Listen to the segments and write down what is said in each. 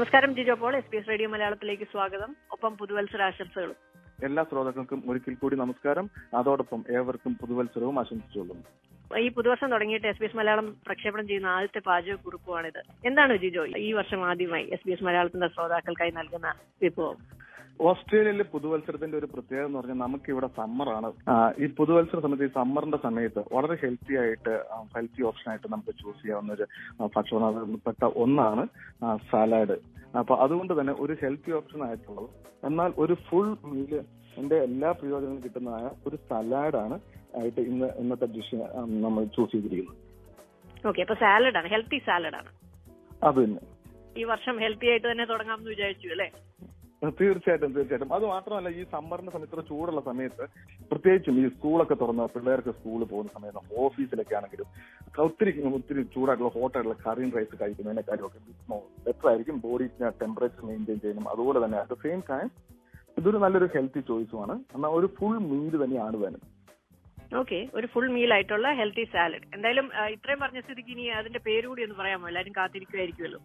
നമസ്കാരം Jijo Paul S B S radio മലയാളത്തിലേക്ക് സ്വാഗതം ഒപ്പം പുതുവത്സര ആശംസകളും എല്ലാ ശ്രോതാക്കൾക്കും ഒരിക്കൽ കൂടി നമസ്കാരം അതോടൊപ്പം ഏവർക്കും പുതുവത്സരവും ആശംസിച്ചുകൊള്ളുന്നു ഈ പുതുവർഷം തുടങ്ങിയിട്ട് എസ് ബി എസ് മലയാളം പ്രക്ഷേപണം ചെയ്യുന്ന ആദ്യത്തെ പാചക കുറിപ്പുമാണിത് എന്താണ് ജിജോ ഈ വർഷം ആദ്യമായി എസ് ബി എസ് മലയാളത്തിന്റെ ശ്രോതാക്കൾക്കായി നൽകുന്ന വിഭവം ഓസ്ട്രേലിയയിലെ പുതുവത്സരത്തിന്റെ ഒരു പ്രത്യേകത എന്ന് പറഞ്ഞാൽ നമുക്ക് ഇവിടെ സമ്മറാണ് ഈ പുതുവത്സര സമയത്ത് ഈ സമ്മറിന്റെ സമയത്ത് വളരെ ഹെൽത്തി ആയിട്ട് ഹെൽത്തി ഓപ്ഷൻ ആയിട്ട് നമുക്ക് ചൂസ് ചെയ്യാവുന്ന ഒരു ഭക്ഷണപ്പെട്ട ഒന്നാണ് സാലാഡ് അപ്പൊ അതുകൊണ്ട് തന്നെ ഒരു ഹെൽത്തി ഓപ്ഷൻ ആയിട്ടുള്ളത് എന്നാൽ ഒരു ഫുൾ മീല് എന്റെ എല്ലാ പ്രയോജനവും കിട്ടുന്നതായ ഒരു സലാഡാണ് ആയിട്ട് ഇന്ന് ഇന്നത്തെ ഡിഷ് നമ്മൾ ചൂസ് ചെയ്തിരിക്കുന്നത് ഓക്കെ അപ്പൊ സാലഡാണ് ഹെൽത്തി സാലഡാണ് അത് തന്നെ ഈ വർഷം ഹെൽത്തി ആയിട്ട് തന്നെ തുടങ്ങാമെന്ന് വിചാരിച്ചു അല്ലേ തീർച്ചയായിട്ടും തീർച്ചയായിട്ടും അത് മാത്രമല്ല ഈ സമ്മറിന്റെ സമയത്ത് ചൂടുള്ള സമയത്ത് പ്രത്യേകിച്ചും ഈ സ്കൂളൊക്കെ തുറന്ന് പിള്ളേർക്ക് സ്കൂളിൽ പോകുന്ന സമയത്ത് ഓഫീസിലൊക്കെ ആണെങ്കിലും ഒത്തിരി ഒത്തിരി ചൂടായിട്ടുള്ള ഹോട്ടായിട്ടുള്ള കറിയും റൈസ് കഴിക്കുന്നതിനെക്കാളുമൊക്കെ ബെറ്റർ ആയിരിക്കും ബോഡി ടെമ്പറേച്ചർ മെയിൻറ്റെയിൻ ചെയ്യണം അതുപോലെ തന്നെ അറ്റ് ദ സെയിം ടൈം ഇതൊരു നല്ലൊരു ഹെൽത്തി ചോയ്സുമാണ് എന്നാൽ ഒരു ഫുൾ മീൽ തന്നെയാണ് വേണം ഓക്കെ ഒരു ഫുൾ മീൽ ആയിട്ടുള്ള ഹെൽത്തി സാലഡ് എന്തായാലും ഇത്രയും പറഞ്ഞ സ്ഥിതിക്ക് ഇനി അതിന്റെ പേര് കൂടി ഒന്ന് പറയാമോ എല്ലാവരും കാത്തിരിക്കുമായിരിക്കുമല്ലോ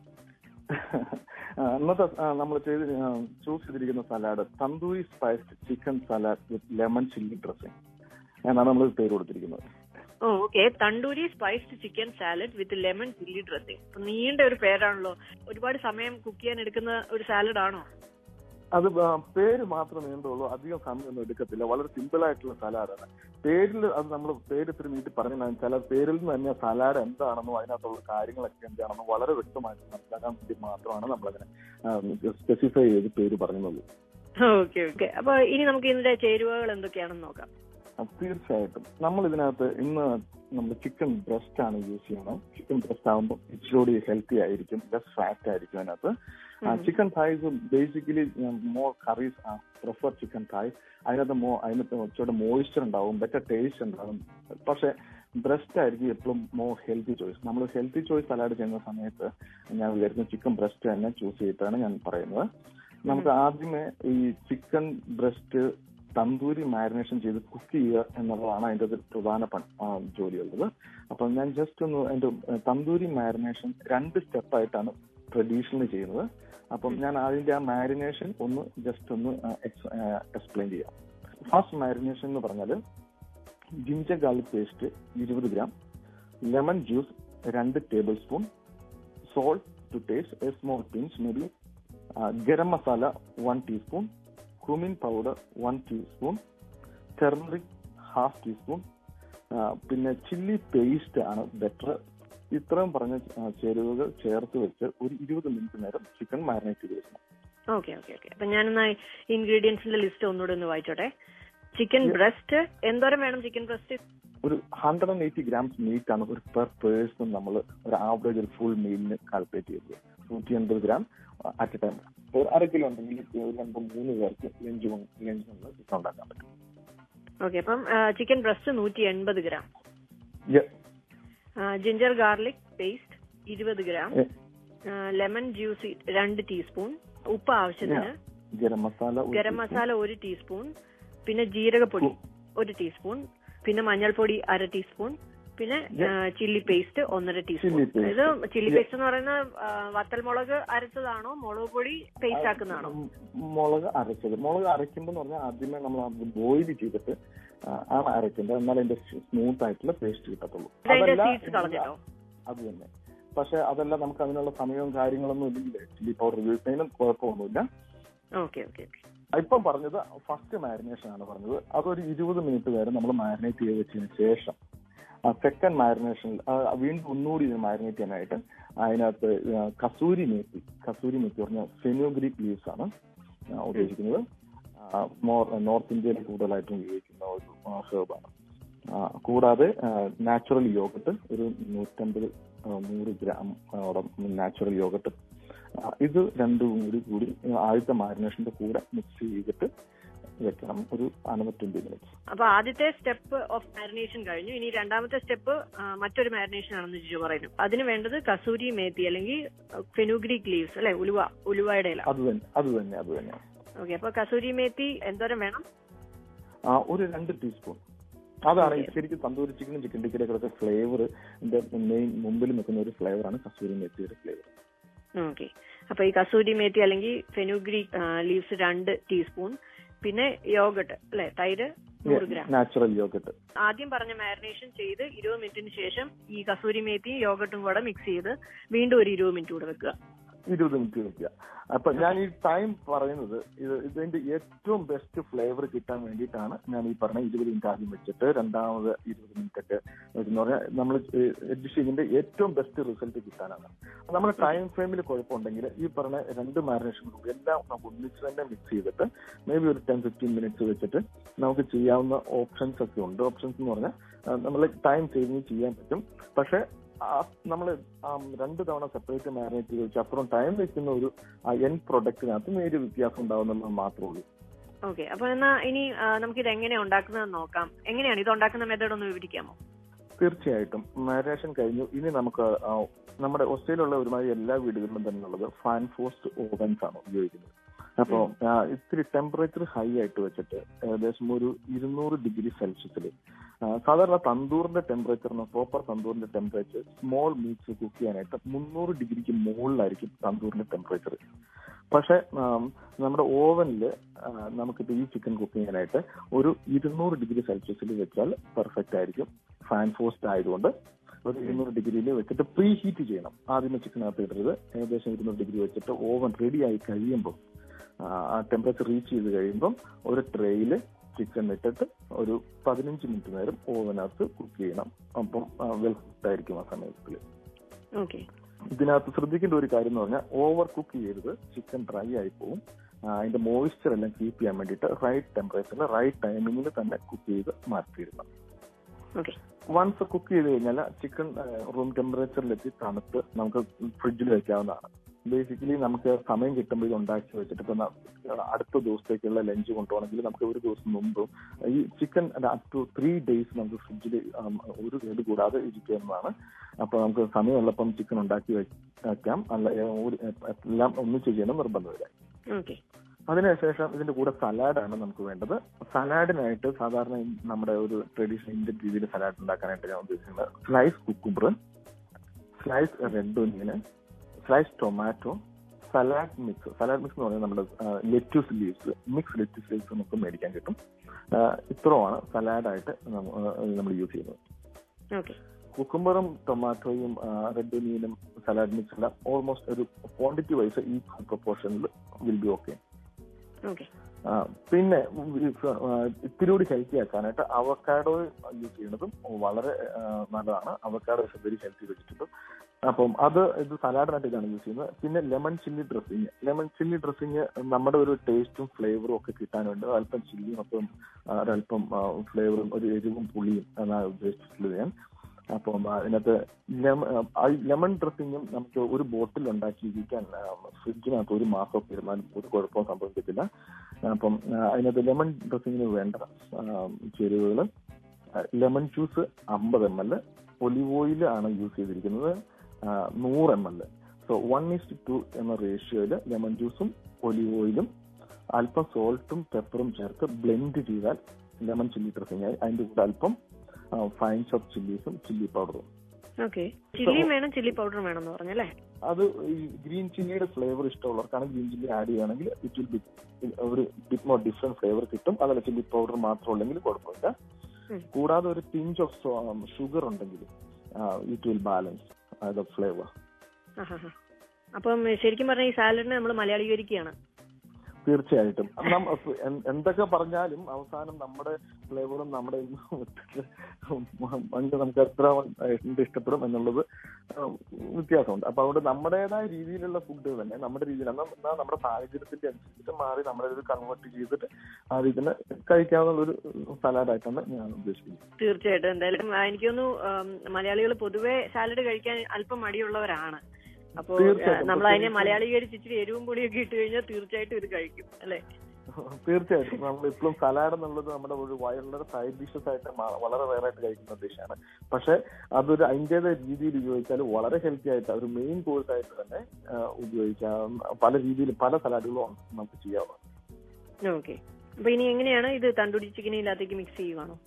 ഇന്നത്തെ നമ്മൾ ചെയ്ത് ചൂസ് ചെയ്തിരിക്കുന്ന salad tandoori spiced chicken salad with lemon chilli dressing എന്നാണ് നമ്മൾ പേര് കൊടുത്തിരിക്കുന്നത് oh okay tandoori spiced chicken salad with lemon chilli dressing നീണ്ട ഒരു പേരാണല്ലോ ഒരുപാട് സമയം കുക്ക് ചെയ്യാൻ എടുക്കുന്ന ഒരു സാലഡ് ആണോ അത് പേര് മാത്രമേ നീണ്ടുള്ളൂ അധികം സമയമൊന്നും എടുക്കത്തില്ല വളരെ സിമ്പിൾ ആയിട്ടുള്ള സലാഡാണ് പേരിൽ അത് നമ്മൾ പേര് ഇത്തിരി നീട്ടി പറഞ്ഞു ചില പേരിൽ നിന്ന് തന്നെ സലാഡ് എന്താണെന്നോ അതിനകത്തുള്ള കാര്യങ്ങളൊക്കെ എന്താണെന്നോ വളരെ വ്യക്തമായിട്ട് മനസ്സിലാക്കാൻ വേണ്ടി മാത്രമാണ് നമ്മളതിനെ സ്പെസിഫൈ ചെയ്ത് പേര് പറഞ്ഞത് ഓക്കെ ഓക്കെ അപ്പൊ ഇനി നമുക്ക് ഇതിന്റെ ചേരുവകൾ എന്തൊക്കെയാണെന്ന് നോക്കാം തീർച്ചയായിട്ടും നമ്മൾ ഇതിനകത്ത് ഇന്ന് നമ്മൾ ചിക്കൻ ബ്രസ്റ്റ് ആണ് യൂസ് ചെയ്യണം ചിക്കൻ ബ്രസ്റ്റ് ആകുമ്പോൾ ഇച്ചിരി ഹെൽത്തി ആയിരിക്കും ലെസ് ഫാറ്റ് ആയിരിക്കും അതിനകത്ത് chicken thighs basically more curries prefer chicken thighs അതിനകത്ത് മോ അതിനകത്ത് ഇച്ചിരി മോയിസ്ചർ ഉണ്ടാവും ബെറ്റർ ടേസ്റ്റ് ഉണ്ടാവും പക്ഷെ ബ്രസ്റ്റ് ആയിരിക്കും എപ്പോഴും മോർ ഹെൽത്തി ചോയ്സ് നമ്മൾ ഹെൽത്തി ചോയ്സ് സലാഡ് ചെയ്യുന്ന സമയത്ത് ഞാൻ വിചാരിക്കുന്ന ചിക്കൻ ബ്രസ്റ്റ് തന്നെ ചൂസ് ചെയ്തിട്ടാണ് ഞാൻ പറയുന്നത് നമുക്ക് ആദ്യമേ ഈ ചിക്കൻ ബ്രസ്റ്റ് തന്തൂരി മാരിനേഷൻ ചെയ്ത് കുക്ക് ചെയ്യുക എന്നുള്ളതാണ് അതിന്റെ ഒരു പ്രധാന ജോലിയുള്ളത് അപ്പം ഞാൻ ജസ്റ്റ് ഒന്ന് അതിന്റെ തന്തൂരി മാരിനേഷൻ രണ്ട് സ്റ്റെപ്പായിട്ടാണ് ട്രഡീഷണലി ചെയ്യുന്നത് അപ്പം ഞാൻ അതിന്റെ ആ മാരിനേഷൻ ഒന്ന് ജസ്റ്റ് ഒന്ന് എക്സ്പ്ലെയിൻ ചെയ്യാം ഫസ്റ്റ് മാരിനേഷൻ എന്ന് പറഞ്ഞാൽ ജിഞ്ചർ ഗാർലിക് പേസ്റ്റ് ഇരുപത് ഗ്രാം ലെമൺ ജ്യൂസ് രണ്ട് tablespoon salt to taste a small pinch maybe garam masala one teaspoon cumin powder one teaspoon turmeric half teaspoon പിന്നെ ചില്ലി പേസ്റ്റ് ആണ് better ഇത്രയും പറഞ്ഞ ചേരുവകൾ ചേർത്ത് വെച്ച് ഒരു ഇരുപത് മിനിറ്റ് നേരം ചിക്കൻ മാരിനേറ്റ് ചെയ്ത് വെക്കണം ഓക്കെ ഓക്കെ ഓക്കെ അപ്പൊ ഞാനൊന്ന് ഇൻഗ്രീഡിയൻസിന്റെ ലിസ്റ്റ് ഒന്നുകൂടെ ഒന്ന് വായിച്ചോട്ടെ ചിക്കൻ ബ്രസ്റ്റ് എന്തോരം വേണം ചിക്കൻ ബ്രസ്റ്റ് ഒരു hundred and eighty grams meat ആണ് ഒരു പെർ പേഴ്സൺ നമ്മൾ ഒരു ആവറേജ് ഒരു ഫുൾ മീലിന് കാൽക്കുലേറ്റ് ചെയ്തത് നൂറ്റി എൺപത് ഗ്രാം അറ്റ് എ ടൈം ഒരു അര കിലോ ഉണ്ടെങ്കിൽ രണ്ട് മൂന്ന് പേർക്ക് ലഞ്ച് ലഞ്ച് നമ്മൾ ചിക്കൻ ഉണ്ടാക്കാൻ പറ്റും ഓക്കെ അപ്പം ചിക്കൻ ബ്രസ്റ്റ് നൂറ്റി എൺപത് gram Yes. Ginger garlic paste ഇരുപത് ഗ്രാം ലെമൺ ജ്യൂസ് രണ്ട് ടീസ്പൂൺ ഉപ്പ് ആവശ്യത്തിന് ഗരം മസാല ഒരു ഗരം മസാല ഒരു ടീസ്പൂൺ പിന്നെ ജീരകപ്പൊടി ഒരു ടീസ്പൂൺ പിന്നെ മഞ്ഞൾപ്പൊടി അര ടീസ്പൂൺ പിന്നെ ചില്ലി പേസ്റ്റ് ഒന്നര ടീസ്പൂൺ Chilli paste. ഇത് ചില്ലി പേസ്റ്റ് എന്ന് പറയുന്നത് ആ, വത്തൽമുളക് അരച്ചതാണോ മുളക് പൊടി പേസ്റ്റ് ആക്കുന്നതാണോ ഉം, മുളക് അരച്ചത് മുളക് അരയ്ക്കുമ്പോൾ എന്ന് പറഞ്ഞാൽ ആദ്യമേ നമ്മൾ ബോയിൽ ചെയ്തിട്ട് ആ, ആണ് അരയ്ക്കേണ്ടത് എന്നാൽ അതിന്റെ സ്മൂത്ത് ആയിട്ടുള്ള പേസ്റ്റ് കിട്ടത്തുള്ളൂ അതിന്റെ അതല്ല, സീഡ്സ് കളഞ്ഞിട്ടോ അത് തന്നെ പക്ഷെ അതല്ല നമുക്ക് അതിനുള്ള സമയവും കാര്യങ്ങളൊന്നും ഇല്ലെങ്കിൽ ചില്ലി പൗഡർ യൂസ് ചെയ്യുന്നതിനും കുഴപ്പമൊന്നുമില്ല ഓക്കെ ഓക്കെ ഓക്കെ ഇപ്പം പറഞ്ഞത് ഫസ്റ്റ് മാരിനേഷൻ ആണ് പറഞ്ഞത് അതൊരു ഇരുപത് മിനിറ്റ് വരെ നമ്മൾ മാരിനേറ്റ് ചെയ്ത് വെച്ചതിന് ശേഷം സെക്കൻഡ് മാരിനേഷനിൽ വീണ്ടും ഒന്നുകൂടി മാരിനേറ്റ് ചെയ്യാനായിട്ട് അതിനകത്ത് ആ, കസൂരി മേത്തി കസൂരി മേത്തി പറഞ്ഞ ഫെനോഗ്രിക് ലീവ്സ് ആണ് ആ, ഉപയോഗിക്കുന്നത് മോർ നോർത്ത് ഇന്ത്യയിൽ കൂടുതലായിട്ടും ഉപയോഗിക്കുന്ന ഒരു ഹേർബാണ് കൂടാതെ നാച്ചുറൽ യോഗട്ട് ഒരു നൂറ്റമ്പത് ആ, നൂറ് ഗ്രാം നാച്ചുറൽ യോഗട്ട് ഇത് രണ്ടും കൂടി കൂടി ആദ്യത്തെ മാരിനേഷന്റെ കൂടെ മിക്സ് ചെയ്തിട്ട് വെക്കണം ഒരു അനവർ ട്വന്റി മിനിറ്റ്സ് അപ്പൊ ആദ്യത്തെ സ്റ്റെപ്പ് ഓഫ് മാരിനേഷൻ കഴിഞ്ഞു ഇനി രണ്ടാമത്തെ സ്റ്റെപ്പ് മറ്റൊരു മാരിനേഷൻ ആണെന്ന് ജിജു പറയുന്നു അതിന് വേണ്ടത് കസൂരി മേത്തി അല്ലെങ്കിൽ ഫെനുഗ്രീക് ലീവ്സ് അല്ലെ ഉലുവ ഉലുവയുടെ ഇല അത് തന്നെ അത് തന്നെ അത് തന്നെ ഓക്കെ അപ്പൊ കസൂരി മേത്തി എന്തോരം വേണം ആ, ഒരു രണ്ട് ടീസ്പൂൺ അതാണ് ഈ ശരിക്കും തന്തൂരി ചിക്കനും ചിക്കൻ ടിക്കറ്റൊക്കെ ഫ്ലേവർ മെയിൻ മുമ്പിൽ നിൽക്കുന്ന ഒരു ഫ്ലേവറാണ് കസൂരി മെത്തിയുടെ ഫ്ലേവർ ഓക്കെ അപ്പൊ ഈ കസൂരി മേത്തി അല്ലെങ്കിൽ ഫെനുഗ്രി ലീവ്സ് രണ്ട് ടീസ്പൂൺ പിന്നെ യോഗട്ട് അല്ലെ തൈര് നൂറ് ഗ്രാം നാച്ചുറൽ യോഗട്ട് ആദ്യം പറഞ്ഞ മാരിനേഷൻ ചെയ്ത് ഇരുപത് മിനിറ്റിന് ശേഷം ഈ കസൂരി മേത്തിയും യോഗട്ടും കൂടെ മിക്സ് ചെയ്ത് വീണ്ടും ഒരു ഇരുപത് മിനിറ്റ് കൂടെ വെക്കുക ഇരുപത് മിനിറ്റ് വെക്കുക അപ്പൊ ഞാൻ ഈ ടൈം പറയുന്നത് ഇത് ഇതിന്റെ ഏറ്റവും ബെസ്റ്റ് ഫ്ലേവർ കിട്ടാൻ വേണ്ടിയിട്ടാണ് ഞാൻ ഈ പറഞ്ഞ ഇരുപത് മിനിറ്റ് ആദ്യം വെച്ചിട്ട് രണ്ടാമത് ഇരുപത് മിനിറ്റ് ഒക്കെ എന്ന് പറഞ്ഞാൽ നമ്മൾ ഡിഷിങ്ങിന്റെ ഏറ്റവും ബെസ്റ്റ് റിസൾട്ട് കിട്ടാനാണ് നമ്മുടെ ടൈം ഫ്രെയിമിൽ കുഴപ്പമുണ്ടെങ്കിൽ ഈ പറഞ്ഞ രണ്ട് മാരിനേഷൻ എല്ലാം നമുക്ക് ഒന്നിച്ച് തന്നെ മിക്സ് ചെയ്തിട്ട് മേ ബി ഒരു ടെൻ ഫിഫ്റ്റീൻ മിനിറ്റ്സ് വെച്ചിട്ട് നമുക്ക് ചെയ്യാവുന്ന ഓപ്ഷൻസ് ഒക്കെ ഉണ്ട് ഓപ്ഷൻസ് എന്ന് പറഞ്ഞാൽ നമ്മൾ ടൈം സേവിങ് ചെയ്യാൻ പറ്റും പക്ഷെ നമ്മൾ രണ്ട് തവണ സെപ്പറേറ്റ് മാരിനേറ്റ് ചെയ്ത് വെച്ച് അപ്പുറം ടൈം വെക്കുന്ന ഒരു എൻ പ്രൊഡക്റ്റിനകത്ത് നേരിയ വ്യത്യാസം ഉണ്ടാവുന്നുള്ളത് മാത്രമേ ഉള്ളൂ ഓക്കെ അപ്പൊ എന്നാ ഇനി നമുക്ക് ഇത് എങ്ങനെയാ ഉണ്ടാക്കുന്നത് നോക്കാം എങ്ങനെയാണ് ഇത് ഉണ്ടാക്കുന്ന മെത്തേഡ് ഒന്ന് വിവരിക്കാമോ തീർച്ചയായിട്ടും മാരിനേഷൻ കഴിഞ്ഞു ഇനി നമുക്ക് നമ്മുടെ ഓസ്ട്രേലിയയിലുള്ള ഒരുമാതിരി എല്ലാ വീടുകളിലും തന്നെ ഉള്ളത് ഫാൻ ഫോസ്റ്റ് ഓവൻസ് ആണ് ഉപയോഗിക്കുന്നത് അപ്പോ ഇത്തിരി ടെമ്പറേച്ചർ ഹൈ ആയിട്ട് വെച്ചിട്ട് ഏകദേശം ഒരു ഇരുന്നൂറ് ഡിഗ്രി സെൽഷ്യസിൽ സാധാരണ തന്തൂറിന്റെ ടെമ്പറേച്ചറിന് പ്രോപ്പർ തന്തൂറിന്റെ ടെമ്പറേച്ചർ സ്മോൾ മീറ്റ്സ് കുക്ക് ചെയ്യാനായിട്ട് മുന്നൂറ് ഡിഗ്രിക്ക് മുകളിലായിരിക്കും തന്തൂറിന്റെ ടെമ്പറേച്ചർ പക്ഷെ നമ്മുടെ ഓവനിൽ നമുക്കിപ്പോൾ ഈ ചിക്കൻ കുക്ക് ചെയ്യാനായിട്ട് ഒരു ഇരുന്നൂറ് ഡിഗ്രി സെൽഷ്യസിൽ വെച്ചാൽ പെർഫെക്റ്റ് ആയിരിക്കും ഫാൻ ഫോസ്റ്റ് ആയതുകൊണ്ട് ഒരു ഇരുന്നൂറ് ഡിഗ്രിയിൽ വെച്ചിട്ട് പ്രീ ഹീറ്റ് ചെയ്യണം ആദ്യമേ ചിക്കനകത്ത് ഇടരുത് ഏകദേശം ഇരുന്നൂറ് ഡിഗ്രി വെച്ചിട്ട് ഓവൻ റെഡി ആയി കഴിയുമ്പോൾ ആ ടെമ്പറേച്ചർ റീച്ച് ചെയ്ത് കഴിയുമ്പം ഒരു ട്രേയിൽ ചിക്കൻ ഇട്ടിട്ട് ഒരു പതിനഞ്ച് മിനിറ്റ് നേരം ഓവനകത്ത് കുക്ക് ചെയ്യണം അപ്പം വെൽ കുക്ക്ഡ് ആയിരിക്കും ആ സമയത്തിൽ ഇതിനകത്ത് ശ്രദ്ധിക്കേണ്ട ഒരു കാര്യം എന്ന് പറഞ്ഞാൽ ഓവർ കുക്ക് ചെയ്യരുത് ചിക്കൻ ഡ്രൈ ആയി പോകും അതിന്റെ മോയിസ്ചർ എല്ലാം കീപ്പ് ചെയ്യാൻ വേണ്ടിയിട്ട് റൈറ്റ് ടെമ്പറേച്ചറിൽ റൈറ്റ് ടൈമിങ്ങിൽ തന്നെ കുക്ക് ചെയ്ത് മാറ്റിയിടണം വൺസ് കുക്ക് ചെയ്ത് കഴിഞ്ഞാൽ ചിക്കൻ റൂം ടെമ്പറേച്ചറിലെത്തി തണുത്ത് നമുക്ക് ഫ്രിഡ്ജിൽ വെക്കാവുന്നതാണ് ബേസിക്കലി നമുക്ക് സമയം കിട്ടുമ്പോൾ ഇത് ഉണ്ടാക്കി വെച്ചിട്ട് ഇപ്പൊ അടുത്ത ദിവസത്തേക്കുള്ള ലഞ്ച് കൊണ്ടുപോകണമെങ്കിൽ നമുക്ക് ഒരു ദിവസം മുമ്പും ഈ chicken up to three days നമുക്ക് ഫ്രിഡ്ജിൽ ഒരു കേട് കൂടാതെ ഇരിക്കാവുന്നതാണ് അപ്പൊ നമുക്ക് സമയമുള്ളപ്പം ചിക്കൻ ഉണ്ടാക്കി വെക്കാം അല്ല എല്ലാം ഒന്നിച്ച് ചെയ്യണം നിർബന്ധമില്ല അതിനുശേഷം ഇതിന്റെ കൂടെ സലാഡാണ് നമുക്ക് വേണ്ടത് സലാഡിനായിട്ട് സാധാരണ നമ്മുടെ ഒരു ട്രഡീഷണൽ ഇന്ത്യൻ രീതിയിൽ സലാഡ് ഉണ്ടാക്കാനായിട്ട് ഞാൻ ഉദ്ദേശിക്കുന്നത് സ്ലൈസ് കുക്കുംബർ സ്ലൈസ് റെഡ് ഒന്നിന് slice tomato salad mix salad mix എന്ന് പറഞ്ഞാൽ നമ്മുടെ lettuce leaves mix lettuce leaves നമുക്ക് മേടിക്കാൻ കിട്ടും ഇത്രയുമാണ് സലാഡായിട്ട് നമ്മൾ യൂസ് ചെയ്യുന്നത് കുക്കുംബറും ടൊമാറ്റോയും റെഡ് ഒനിയനും സലാഡ് മിക്സ് എല്ലാം ഓൾമോസ്റ്റ് ഒരു ക്വാണ്ടിറ്റി വൈസ് ഈ പ്രൊപ്പോർഷനിൽ വിൽ ബി ഓക്കെ പിന്നെ ഇത്തിരി കൂടി ഹെൽത്തി ആക്കാനായിട്ട് അവക്കാഡോ യൂസ് ചെയ്യുന്നതും വളരെ നല്ലതാണ് avocado is very healthy vegetable അപ്പം അത് ഇത് സലാഡിനായിട്ട് ഇതാണ് യൂസ് ചെയ്യുന്നത് പിന്നെ lemon chilli dressing lemon chilli dressing നമ്മുടെ ഒരു ടേസ്റ്റും ഫ്ലേവറും ഒക്കെ കിട്ടാൻ വേണ്ടി അല്പം ചില്ലിയും അപ്പം ഒരല്പം ഫ്ലേവറും ഒരു എരിവും പുളിയും എന്നാണ് ഉദ്ദേശിച്ചിട്ടുള്ളത് ഞാൻ അപ്പം അതിനകത്ത് ലെമൺ ഡ്രസ്സിങ്ങും നമുക്ക് ഒരു ബോട്ടിൽ ഉണ്ടാക്കി ഇരിക്കാൻ ഫ്രിഡ്ജിനകത്ത് ഒരു മാസമൊക്കെ ഇരുന്നാലും ഒരു കുഴപ്പവും സംഭവിക്കത്തില്ല അപ്പം അതിനകത്ത് ലെമൺ ഡ്രസ്സിങ്ങിന് വേണ്ട ചേരുവകൾ ലെമൺ ജ്യൂസ് അമ്പത് എം എൽ ഒലിവ് ഓയിൽ ആണ് യൂസ് ചെയ്തിരിക്കുന്നത് നൂറ് M L so one is to two എന്ന റേഷ്യോയിൽ ലെമൺ ജ്യൂസും ഒലിവ് ഓയിലും അല്പം സോൾട്ടും പെപ്പറും ചേർത്ത് ബ്ലെൻഡ് ചെയ്താൽ ലെമൺ ചില്ലി ഡ്രസ്സിംഗ് ആയി അതിന്റെ കൂടെ അല്പം ഫൈൻ ചോപ്പ് ചില്ലീസും ചില്ലി പൗഡറും ഓക്കെ ചില്ലിയും വേണം ചില്ലി പൗഡറും വേണം എന്ന് പറഞ്ഞല്ലേ അത് ഈ ഗ്രീൻ ചില്ലിയുടെ ഫ്ലേവർ ഇഷ്ടമുള്ളവർക്കാണ് ഗ്രീൻ ചില്ലി ആഡ് ചെയ്യുകയാണെങ്കിൽ ഇറ്റ് വിൽ ബി ഒരു ബിറ്റ് മോർ ഡിഫറെന്റ് ഫ്ലേവർ കിട്ടും അതല്ല ചില്ലി പൗഡർ മാത്രം ഉണ്ടെങ്കിൽ കുഴപ്പമില്ല കൂടാതെ ഒരു പിഞ്ച് ഓഫ് ഷുഗർ ഉണ്ടെങ്കിൽ it will balance the flavour അപ്പം ശരിക്കും പറഞ്ഞ ഈ സാലഡിനെ നമ്മൾ മലയാളീകരിക്കുകയാണ് തീർച്ചയായിട്ടും എന്തൊക്കെ പറഞ്ഞാലും അവസാനം നമ്മുടെ ഫ്ലേവറും നമ്മുടെ നമുക്ക് എത്ര ഇഷ്ടപ്പെടും എന്നുള്ളത് വ്യത്യാസമുണ്ട് അപ്പൊ അതുകൊണ്ട് നമ്മുടേതായ രീതിയിലുള്ള ഫുഡ് തന്നെ നമ്മുടെ രീതിയിൽ എന്നാൽ നമ്മുടെ സാഹചര്യത്തിന്റെ അനുസരിച്ചിട്ട് മാറി നമ്മളെ ഇത് കൺവേർട്ട് ചെയ്തിട്ട് ആ രീതിയിൽ കഴിക്കാവുന്ന ഒരു സലാഡായിട്ടാണ് ഞാൻ ഉദ്ദേശിക്കുന്നത് തീർച്ചയായിട്ടും എന്തായാലും എനിക്ക് തോന്നുന്നു മലയാളികൾ പൊതുവെ സാലഡ് കഴിക്കാൻ അല്പം മടിയുള്ളവരാണ് അപ്പോ നമ്മൾ അതിനെ മലയാളീകരിച്ച് ഇച്ചിരി എരിവും പൊടിയൊക്കെ ഇട്ട് കഴിഞ്ഞാൽ തീർച്ചയായിട്ടും ഇത് കഴിക്കും അല്ലെ തീർച്ചയായിട്ടും നമ്മൾ ഇപ്പോഴും സലാഡ് എന്നുള്ളത് നമ്മുടെ ഒരു വയറിലൊരു സൈഡ് ഡിഷസ് ആയിട്ട് വളരെ റയർ ആയിട്ട് കഴിക്കുന്ന ഡിഷാണ് പക്ഷെ അതൊരു അതിൻ്റെതായ രീതിയിൽ ഉപയോഗിച്ചാൽ വളരെ ഹെൽത്തി ആയിട്ട് ഒരു മെയിൻ കോഴ്സ് ആയിട്ട് തന്നെ ഉപയോഗിക്കാം പല രീതിയിൽ പല സലാഡുകളും നമുക്ക് ചെയ്യാവുന്നത് ഓക്കെ അപ്പൊ ഇനി എങ്ങനെയാണ് ഇത് തണ്ടൂരി ചിക്കനില്ലാത്തേക്ക് മിക്സ് ചെയ്യുവാണോ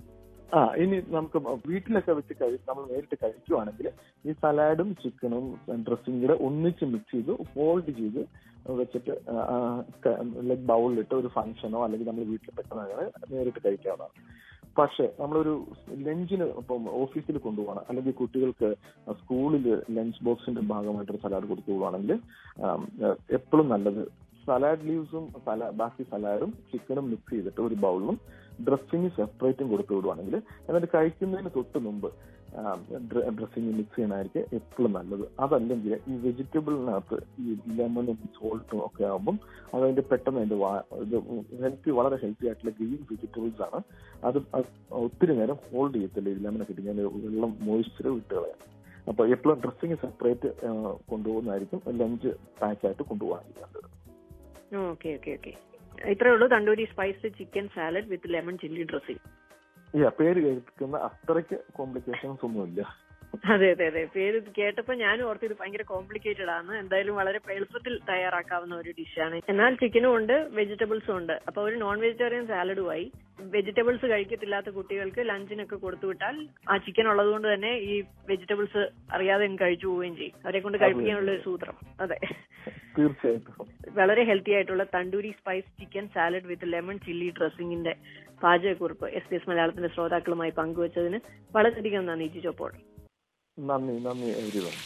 ആ ഇനി നമുക്ക് വീട്ടിലൊക്കെ വെച്ച് കഴി നമ്മൾ നേരിട്ട് കഴിക്കുവാണെങ്കിൽ ഈ സലാഡും ചിക്കനും ഡ്രസ്സിംഗ് കൂടെ ഒന്നിച്ച് മിക്സ് ചെയ്ത് ഫോൾഡ് ചെയ്ത് വെച്ചിട്ട് ലൈക് ബൗളിലിട്ട് ഒരു ഫംഗ്ഷനോ അല്ലെങ്കിൽ നമ്മൾ വീട്ടിൽ പെട്ടെന്ന് അങ്ങനെ നേരിട്ട് കഴിക്കാവുന്നതാണ് പക്ഷേ നമ്മളൊരു ലഞ്ചിന് ഇപ്പം ഓഫീസിൽ കൊണ്ടുപോകണം അല്ലെങ്കിൽ കുട്ടികൾക്ക് സ്കൂളിൽ ലഞ്ച് ബോക്സിന്റെ ഭാഗമായിട്ടൊരു സലാഡ് കൊടുത്തു പോവുകയാണെങ്കിൽ എപ്പോഴും നല്ലത് സലാഡ് ലീവ്സും സലാ ബാക്കി സലാഡും ചിക്കനും മിക്സ് ചെയ്തിട്ട് ഒരു ബൗളിലും ഡ്രസ്സിങ് സെപ്പറേറ്റും കൊടുത്തു വിടുവാണെങ്കിൽ എന്നിട്ട് കഴിക്കുന്നതിന് തൊട്ട് മുമ്പ് ഡ്രസ്സിങ് മിക്സ് ചെയ്യണമായിരിക്കും എപ്പോഴും നല്ലത് അതല്ലെങ്കിൽ ഈ വെജിറ്റബിളിനകത്ത് ഈ ലെമണും സോൾട്ടും ഒക്കെ ആകുമ്പം അതതിന്റെ പെട്ടെന്ന് അതിന്റെ ഇത് ഹെൽത്തി വളരെ ഹെൽത്തി ആയിട്ടുള്ള ഗ്രീൻ വെജിറ്റബിൾസ് ആണ് അത് ഒത്തിരി നേരം ഹോൾഡ് ചെയ്യത്തില്ല ഈ ലെമനൊക്കെ ഇട്ട് ഞാൻ വെള്ളം മോയ്സ്ചർ വിട്ട് കളയാം അപ്പൊ എപ്പോഴും ഡ്രസ്സിങ് സെപ്പറേറ്റ് കൊണ്ടുപോകുന്നതായിരിക്കും ലഞ്ച് പാക്കായിട്ട് കൊണ്ടുപോകാൻ നല്ലത് ഓക്കെ ഓക്കെ ഓക്കെ ഇത്രേ ഉള്ളൂ tandoori spice chicken salad with lemon chilli dressing യാ പേര് കേൾക്കുന്ന അത്രയ്ക്ക് കോംപ്ലിക്കേഷൻസ് ഒന്നുമില്ല അതെ അതെ അതെ പേര് കേട്ടപ്പോ ഞാനും ഓർത്ത് ഇത് ഭയങ്കര കോംപ്ലിക്കേറ്റഡ് ആണ് എന്തായാലും വളരെ എളുപ്പത്തിൽ തയ്യാറാക്കാവുന്ന ഒരു ഡിഷാണ് എന്നാൽ ചിക്കനും ഉണ്ട് വെജിറ്റബിൾസും ഉണ്ട് അപ്പൊ ഒരു നോൺ വെജിറ്റേറിയൻ സാലഡുമായി വെജിറ്റബിൾസ് കഴിക്കത്തില്ലാത്ത കുട്ടികൾക്ക് ലഞ്ചിനൊക്കെ കൊടുത്തുവിട്ടാൽ ആ ചിക്കൻ ഉള്ളതുകൊണ്ട് തന്നെ ഈ വെജിറ്റബിൾസ് അറിയാതെ കഴിച്ചു പോവുകയും ചെയ്യും അവരെ കൊണ്ട് കഴിപ്പിക്കാനുള്ള ഒരു സൂത്രം അതെ തീർച്ചയായിട്ടും വളരെ ഹെൽത്തി ആയിട്ടുള്ള tandoori spice chicken salad with lemon chilli ഡ്രസ്സിംഗിന്റെ പാചകക്കുറിപ്പ് എസ് പി എസ് മലയാളത്തിന്റെ ശ്രോതാക്കളുമായി പങ്കുവച്ചതിന് വളരെയധികം നന്ദി ജിജോപ്പോൾ നന്ദി നന്ദി every one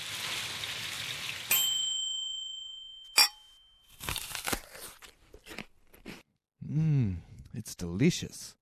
Mmm, it's delicious.